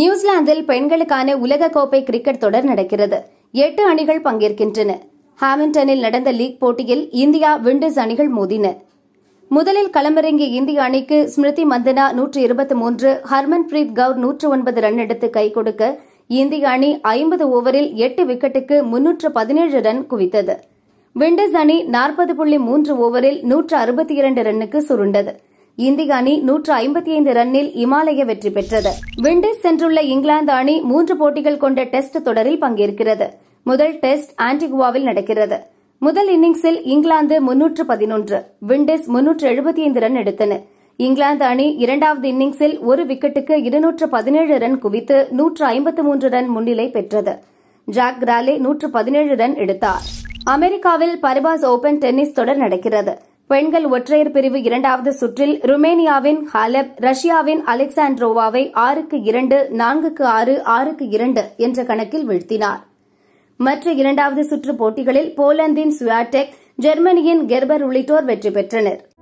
நியூசிலாந்தில் பெண்களுக்கான உலகக்கோப்பை கிரிக்கெட் தொடர் நடக்கிறது எட்டு அணிகள் பங்கேற்கின்றன ஹாமில்டனில் நடந்த லீக் போட்டியில் இந்தியா விண்டீஸ் அணிகள் மோதின முதலில் களமிறங்கிய இந்திய அணிக்கு ஸ்மிருதி மந்தனா நூற்று இருபத்தி மூன்று ஹர்மன் பிரீத் கவுர் நூற்று ஒன்பது ரன் எடுத்து கை கொடுக்க இந்திய அணி ஐம்பது ஓவரில் எட்டு விக்கெட்டுக்கு முன்னூற்று பதினேழு ரன் குவித்தது விண்டீஸ் அணி நாற்பது புள்ளி மூன்று ஓவரில் நூற்று அறுபத்தி இரண்டு ரன்னுக்கு சுருண்டது இந்திய அணி நூற்று ஐம்பத்தி ஐந்து ரன்னில் இமாலய வெற்றி பெற்றது விண்டீஸ் சென்றுள்ள இங்கிலாந்து அணி மூன்று போட்டிகள் கொண்ட டெஸ்ட் தொடரில் பங்கேற்கிறது முதல் டெஸ்ட் ஆன்டிகுவாவில் நடக்கிறது முதல் இன்னிங்ஸில் இங்கிலாந்து முன்னூற்று பதினொன்று விண்டீஸ் முன்னூற்று எழுபத்தி ஐந்து ரன் எடுத்தன இங்கிலாந்து அணி இரண்டாவது இன்னிங்ஸில் ஒரு விக்கெட்டுக்கு இருநூற்று பதினேழு ரன் குவித்து நூற்று ஐம்பத்து மூன்று ரன் முன்னிலை பெற்றது ஜாக் கிராலே நூற்று பதினேழு ரன் எடுத்தார் அமெரிக்காவில் பரிபாஸ் ஓபன் டென்னிஸ் தொடர் நடக்கிறது பெண்கள் ஒற்றையர் பிரிவு இரண்டாவது சுற்றில் ருமேனியாவின் ஹாலப் ரஷ்யாவின் அலெக்சாண்ட்ரோவாவை ஆறுக்கு இரண்டு நான்குக்கு ஆறு ஆறுக்கு இரண்டு என்ற கணக்கில் வீழ்த்தினார் மற்ற இரண்டாவது சுற்று போட்டிகளில் போலந்தின் சுயாடெக் ஜெர்மனியின் கெர்பர் உள்ளிட்டோர் வெற்றி பெற்றனர்